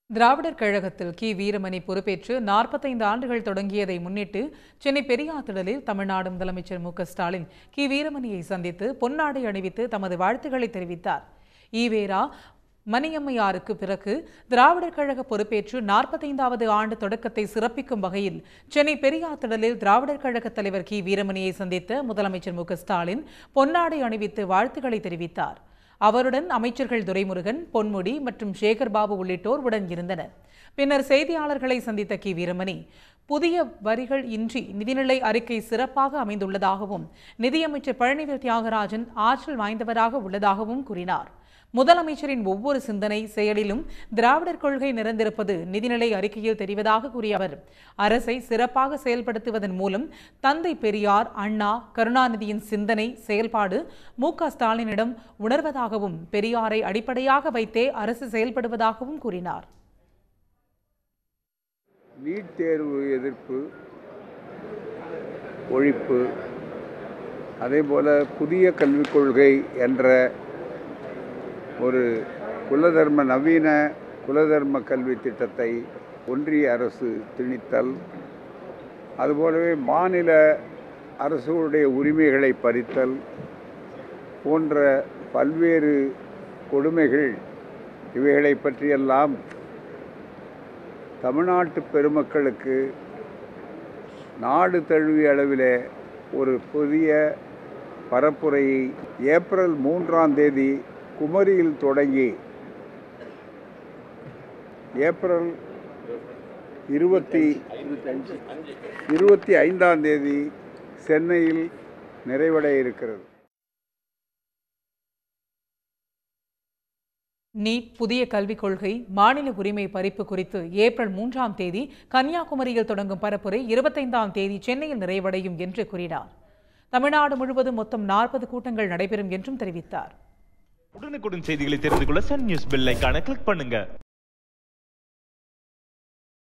திராவிடர் கழகத்தில் கி வீரமணி பொறுப்பேற்று நாற்பத்தைந்து ஆண்டுகள் தொடங்கியதை முன்னிட்டு சென்னை பெரியாத்திடலில் தமிழ்நாடு முதலமைச்சர் மு க ஸ்டாலின் கி வீரமணியை சந்தித்து பொன்னாடை அணிவித்து தமது வாழ்த்துக்களை தெரிவித்தார் ஈவேரா மணியம்மையாருக்கு பிறகு திராவிடர் கழக பொறுப்பேற்று நாற்பத்தைந்தாவது ஆண்டு தொடக்கத்தை சிறப்பிக்கும் வகையில் சென்னை பெரியாத்திடலில் திராவிடர் கழக தலைவர் கி வீரமணியை சந்தித்த முதலமைச்சர் மு க ஸ்டாலின் பொன்னாடை அணிவித்து வாழ்த்துக்களை தெரிவித்தார் அவருடன் அமைச்சர்கள் துரைமுருகன் பொன்முடி மற்றும் சேகர் பாபு உள்ளிட்டோர் உடன் இருந்தனர் பின்னர் செய்தியாளர்களை சந்தித்த கி வீரமணி புதிய வரிகள் இன்றி நிதிநிலை அறிக்கை சிறப்பாக அமைந்துள்ளதாகவும் நிதியமைச்சர் பழனிவேல் தியாகராஜன் ஆற்றல் வாய்ந்தவராக உள்ளதாகவும் கூறினார் முதலமைச்சரின் ஒவ்வொரு சிந்தனை செயலிலும் திராவிடர் கொள்கை நிறைந்திருப்பது நிதிநிலை அறிக்கையில் தெரிவதாக கூறிய அவர் அரசை சிறப்பாக செயல்படுத்துவதன் மூலம் தந்தை பெரியார் அண்ணா கருணாநிதியின் சிந்தனை செயல்பாடு மு க ஸ்டாலினிடம் உணர்வதாகவும் பெரியாரை அடிப்படையாக வைத்தே அரசு செயல்படுவதாகவும் கூறினார் நீட் தேர்வு எதிர்ப்பு ஒழிப்பு அதேபோல புதிய கல்விக் கொள்கை என்ற ஒரு குலதர்ம நவீன குலதர்ம கல்வி திட்டத்தை ஒன்றிய அரசு திணித்தல் அதுபோலவே மாநில அரசுடைய உரிமைகளை பறித்தல் போன்ற பல்வேறு கொடுமைகள் இவைகளை பற்றியெல்லாம் தமிழ்நாட்டு பெருமக்களுக்கு நாடு தழுவிய அளவிலே ஒரு புதிய பரப்புரையை ஏப்ரல் மூன்றாம் தேதி குமரியில் தொடங்கி ஏப்ரல் இருபத்தி இருபத்தி ஐந்தாம் தேதி சென்னையில் நிறைவடைய இருக்கிறது நீட் புதிய கல்விக் கொள்கை மாநில உரிமை பறிப்பு குறித்து ஏப்ரல் மூன்றாம் தேதி கன்னியாகுமரியில் தொடங்கும் பரப்புரை இருபத்தைந்தாம் தேதி சென்னையில் நிறைவடையும் என்று கூறினார் தமிழ்நாடு முழுவதும் மொத்தம் நாற்பது கூட்டங்கள் நடைபெறும் என்றும் தெரிவித்தார் உடனுக்குடன் செய்திகளை தெரிந்து கொள்ள சன் நியூஸ் பெல் ஐகானை கிளிக் பண்ணுங்க